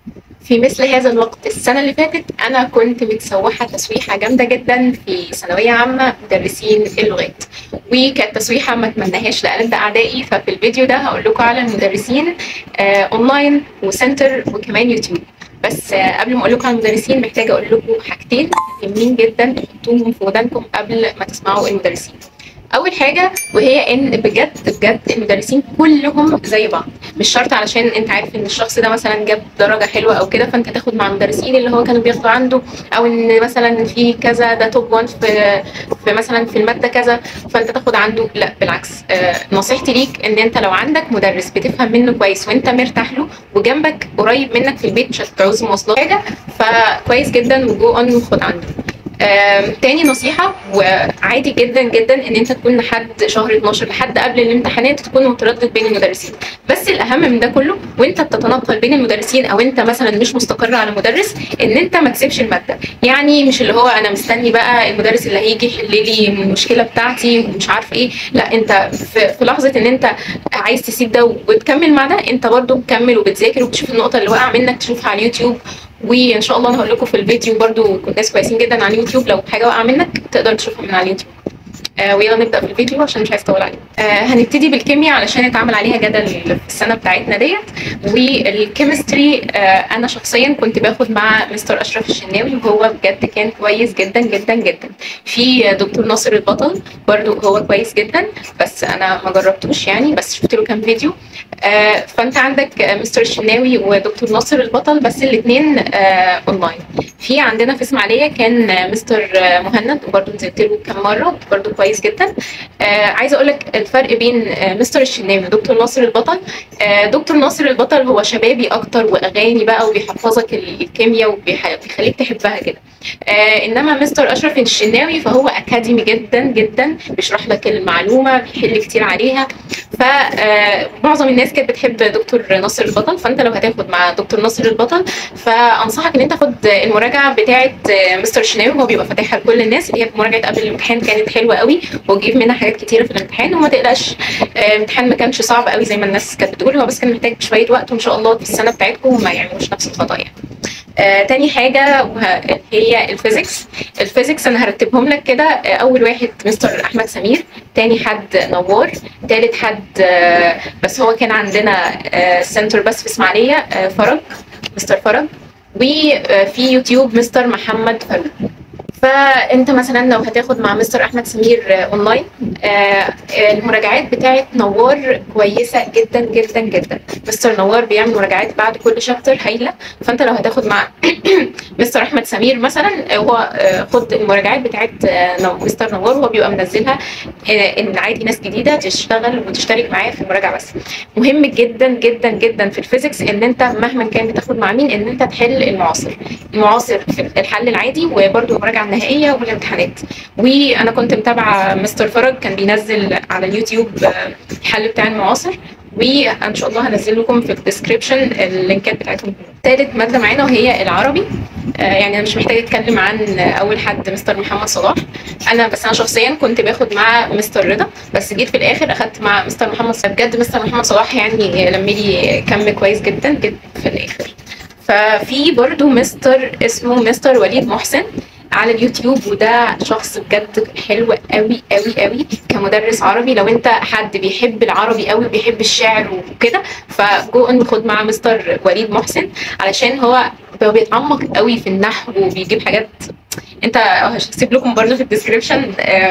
في مثل هذا الوقت السنة اللي فاتت أنا كنت متسوحة تسويحة جامدة جدا في ثانوية عامة مدرسين اللغات وكانت تسويحة ما اتمناهاش لألد أعدائي ففي الفيديو ده هقول لكم على المدرسين آه أونلاين وسنتر وكمان يوتيوب بس آه قبل ما أقول لكم على المدرسين محتاجة أقول لكم حاجتين مهمين جدا تحطوهم في ودانكم قبل ما تسمعوا المدرسين اول حاجه وهي ان بجد بجد المدرسين كلهم زي بعض مش شرط علشان انت عارف ان الشخص ده مثلا جاب درجه حلوه او كده فانت تاخد مع المدرسين اللي هو كانوا بياخدوا عنده او ان مثلا في كذا ده توب 1 في في مثلا في الماده كذا فانت تاخد عنده لا بالعكس آه نصيحتي ليك ان انت لو عندك مدرس بتفهم منه كويس وانت مرتاح له وجنبك قريب منك في البيت مش هتعوز مواصلات حاجه فكويس جدا وجو اون وخد عنده تاني نصيحة وعادي جدا جدا ان انت تكون لحد شهر 12 لحد قبل الامتحانات تكون متردد بين المدرسين بس الاهم من ده كله وانت بتتنقل بين المدرسين او انت مثلا مش مستقر على مدرس ان انت ما تسيبش المادة يعني مش اللي هو انا مستني بقى المدرس اللي هيجي يحل لي المشكلة بتاعتي ومش عارف ايه لا انت في, في لحظة ان انت عايز تسيب ده وتكمل مع ده انت برضو مكمل وبتذاكر وبتشوف النقطة اللي واقعة منك تشوفها على اليوتيوب وان شاء الله انا هقول لكم في الفيديو برضو ناس كويسين جدا على اليوتيوب لو حاجه واقعه منك تقدر تشوفها من على اليوتيوب آه ويلا نبدا في الفيديو عشان مش عايز اطول عليكم آه هنبتدي بالكيمياء علشان اتعمل عليها جدل في السنه بتاعتنا ديت والكيمستري آه انا شخصيا كنت باخد مع مستر اشرف الشناوي وهو بجد كان كويس جدا جدا جدا في دكتور ناصر البطل برضو هو كويس جدا بس انا ما جربتوش يعني بس شفت له كام فيديو آه فانت عندك مستر الشناوي ودكتور ناصر البطل بس الاثنين آه اونلاين في عندنا في اسماعيليه كان مستر مهند وبرده نزلت له كام مره برده كويس جدا آه عايزه اقول لك الفرق بين آه مستر الشناوي ودكتور ناصر البطل آه دكتور ناصر البطل هو شبابي اكتر واغاني بقى وبيحفظك الكيمياء وبيخليك تحبها كده آه انما مستر اشرف الشناوي فهو اكاديمي جدا جدا بيشرح لك المعلومه بيحل كتير عليها فمعظم الناس كانت بتحب دكتور ناصر البطل فانت لو هتاخد مع دكتور ناصر البطل فانصحك ان انت تاخد المراجعه بتاعه مستر الشناوي هو بيبقى فاتحها لكل الناس اللي هي مراجعه قبل الامتحان كانت حلوه قوي وجيب منها حاجات كتيره في الامتحان وما تقلقش الامتحان ما كانش صعب قوي زي ما الناس كانت بتقول هو بس كان محتاج شويه وقت وان شاء الله في السنه بتاعتكم ما يعملوش نفس الخطا يعني آه، تاني حاجة هي الفيزيكس الفيزيكس أنا هرتبهم لك كده آه، أول واحد مستر أحمد سمير تاني حد نوار تالت حد آه، بس هو كان عندنا آه، سنتر بس في إسماعيلية آه، فرج مستر فرج وفي يوتيوب مستر محمد فاروق فانت مثلا لو هتاخد مع مستر احمد سمير آه، اونلاين آه، المراجعات بتاعت نوار كويسه جدا جدا جدا مستر نوار بيعمل مراجعات بعد كل شابتر هايله فانت لو هتاخد مع مستر احمد سمير مثلا آه، هو آه، خد المراجعات بتاعت آه، نو- مستر نوار هو بيبقى منزلها آه، ان عادي ناس جديده تشتغل وتشترك معاه في المراجعه بس مهم جدا جدا جدا في الفيزيكس ان انت مهما كان بتاخد مع مين ان انت تحل المعاصر المعاصر في الحل العادي وبرده المراجعه النهائيه والامتحانات وانا كنت متابعه مستر فرج كان بينزل على اليوتيوب آه، الحل بتاع المعاصر وان شاء الله هنزل لكم في الديسكربشن اللينكات بتاعتهم ثالث ماده معانا وهي العربي آه، يعني انا مش محتاجه اتكلم عن اول حد مستر محمد صلاح انا بس انا شخصيا كنت باخد مع مستر رضا بس جيت في الاخر اخدت مع مستر محمد صلاح بجد مستر محمد صلاح يعني لم لي كم كويس جدا جدا في الاخر ففي برضو مستر اسمه مستر وليد محسن على اليوتيوب وده شخص بجد حلو قوي قوي قوي كمدرس عربي لو انت حد بيحب العربي قوي وبيحب الشعر وكده فجو ان خد مع مستر وليد محسن علشان هو هو بيتعمق قوي في النحو وبيجيب حاجات انت هسيب لكم برضو في الديسكربشن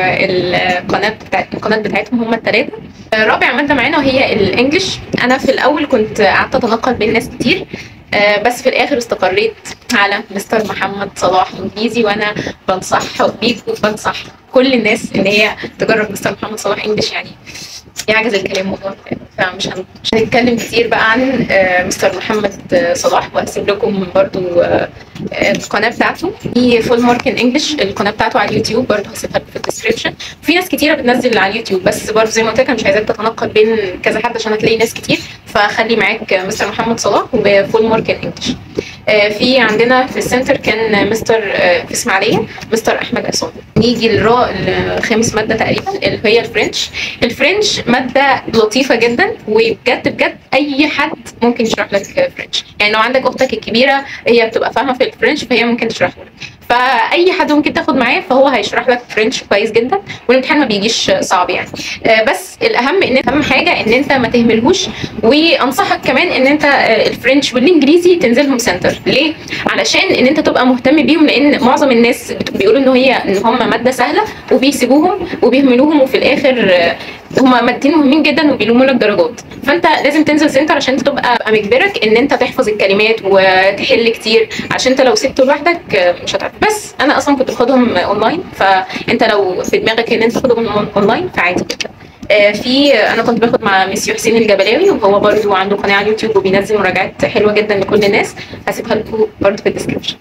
القناه بتاعت القناه بتاعتهم هم الثلاثه رابع ماده معانا وهي الانجليش انا في الاول كنت قعدت اتنقل بين ناس كتير آه، بس في الاخر استقريت على مستر محمد صلاح انجليزي وانا بنصح بيك وبنصح كل الناس ان هي تجرب مستر محمد صلاح انجليش يعني يعجز الكلام والله فمش هن- مش هنتكلم كتير بقى عن آه، مستر محمد آه، صلاح وهسيب لكم برضو آه، القناه بتاعته في فول ماركن انجلش القناه بتاعته على اليوتيوب برضه هسيبها لكم في الديسكربشن في ناس كتيره بتنزل على اليوتيوب بس برضه زي ما قلت لك انا مش عايزاك تتنقل بين كذا حد عشان هتلاقي ناس كتير فخلي معاك مستر محمد صلاح وفول ماركن انجلش في عندنا في السنتر كان مستر في اسماعيليه مستر احمد عصام نيجي للراء الخامس ماده تقريبا اللي هي الفرنش الفرنش ماده لطيفه جدا وبجد بجد اي حد ممكن يشرح لك فرنش يعني لو عندك اختك الكبيره هي بتبقى فاهمه في الفرنش فهي ممكن تشرح لك فاي حد ممكن تاخد معاه فهو هيشرح لك فرنش كويس جدا والامتحان ما بيجيش صعب يعني بس الاهم ان اهم حاجه ان انت ما تهملهوش وانصحك كمان ان انت الفرنش والانجليزي تنزلهم سنتر ليه علشان ان انت تبقى مهتم بيهم لان معظم الناس بيقولوا ان هي ان هم ماده سهله وبيسيبوهم وبيهملوهم وفي الاخر هم مادتين مهمين جدا وبيلوموا لك درجات فانت لازم تنزل سنتر عشان تبقى مجبرك ان انت تحفظ الكلمات وتحل كتير عشان انت لو سبته لوحدك مش هتعرف بس انا اصلا كنت باخدهم اونلاين فانت لو في دماغك ان انت تاخدهم اونلاين فعادي جدا في انا كنت باخد مع ميسيو حسين الجبلاوي وهو برضو عنده قناه على اليوتيوب وبينزل مراجعات حلوه جدا لكل الناس هسيبها لكم برضو في الديسكربشن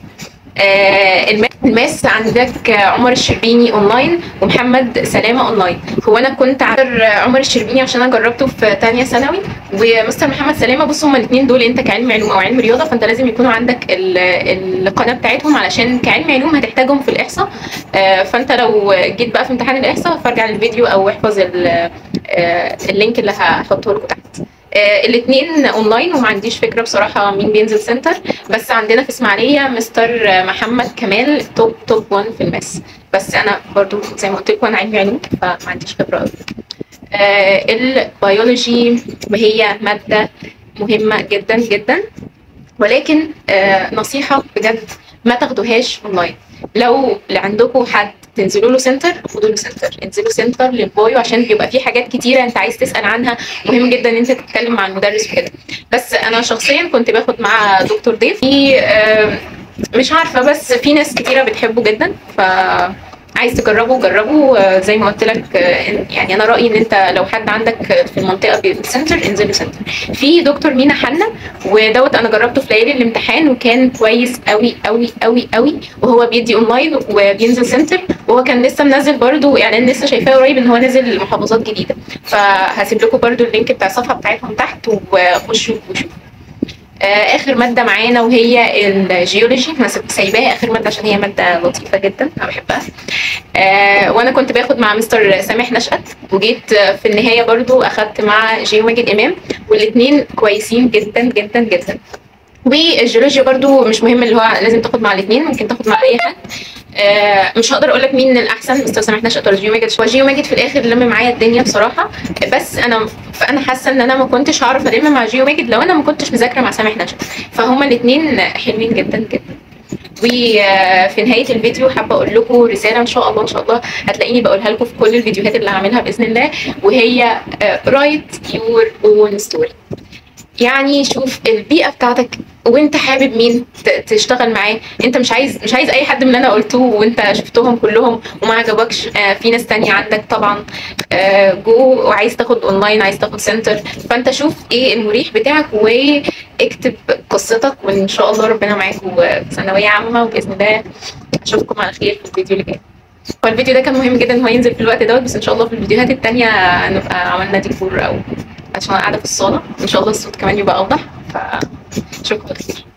آه الماس عندك عمر الشربيني اونلاين ومحمد سلامه اونلاين هو انا كنت عارف عمر الشربيني عشان انا جربته في ثانيه ثانوي ومستر محمد سلامه بصوا هما الاثنين دول انت كعلم علوم او علم رياضه فانت لازم يكونوا عندك القناه بتاعتهم علشان كعلم علوم هتحتاجهم في الاحصاء آه فانت لو جيت بقى في امتحان الاحصاء فارجع للفيديو او احفظ آه اللينك اللي هحطه لكم تحت آه الاثنين اونلاين وما عنديش فكره بصراحه مين بينزل سنتر بس عندنا في اسماعيليه مستر محمد كمال توب توب 1 في الماس بس انا برضو زي ما قلت لكم انا علمي علوم فما عنديش خبره قوي آه البيولوجي وهي ماده مهمه جدا جدا ولكن آه نصيحه بجد ما تاخدوهاش اونلاين لو عندكم حد تنزلوا له سنتر خدوا له سنتر انزلوا سنتر للبايو عشان بيبقى في حاجات كتيره انت عايز تسال عنها مهم جدا ان انت تتكلم مع المدرس وكده بس انا شخصيا كنت باخد مع دكتور ضيف مش عارفه بس في ناس كتيره بتحبه جدا ف عايز تجربه جربه زي ما قلت لك يعني انا رايي ان انت لو حد عندك في المنطقه بالسنتر انزله سنتر في دكتور مينا حنا ودوت انا جربته في ليالي الامتحان وكان كويس قوي قوي قوي قوي وهو بيدي اونلاين وبينزل سنتر وهو كان لسه منزل برده يعني انا لسه شايفاه قريب ان هو نازل محافظات جديده فهسيب لكم برده اللينك بتاع الصفحه بتاعتهم تحت وخشوا وشوفوا اخر ماده معانا وهي الجيولوجي انا سايباها اخر ماده عشان هي ماده لطيفه جدا انا بحبها آه وانا كنت باخد مع مستر سامح نشأت وجيت في النهايه برضو اخدت مع جيو ماجد امام والاثنين كويسين جدا جدا جدا والجيولوجيا برضو مش مهم اللي هو لازم تاخد مع الاثنين ممكن تاخد مع اي حد آه مش هقدر اقول لك مين الاحسن مستر سامح نشأت ولا جيو ماجد هو جيو ماجد في الاخر لم معايا الدنيا بصراحه بس انا فانا حاسه ان انا ما كنتش هعرف الم مع جيو ماجد لو انا ما كنتش مذاكره مع سامح نشأت فهما الاثنين حلوين جدا جدا وفي نهايه الفيديو حابه اقول لكم رساله ان شاء الله ان شاء الله هتلاقيني بقولها لكم في كل الفيديوهات اللي هعملها باذن الله وهي رايت يور اون ستوري يعني شوف البيئه بتاعتك وانت حابب مين تشتغل معاه انت مش عايز مش عايز اي حد من اللي انا قلته وانت شفتهم كلهم وما عجبكش آه في ناس تانية عندك طبعا آه جو وعايز تاخد اونلاين عايز تاخد سنتر فانت شوف ايه المريح بتاعك واكتب قصتك وان شاء الله ربنا معاكم في ثانويه عامه وباذن الله اشوفكم على خير في الفيديو اللي جاي هو الفيديو ده كان مهم جدا ان هو ينزل في الوقت دوت بس ان شاء الله في الفيديوهات التانية نبقى عملنا ديكور او عشان انا قاعده في الصاله ان شاء الله الصوت كمان يبقى اوضح فاشوفكم على خير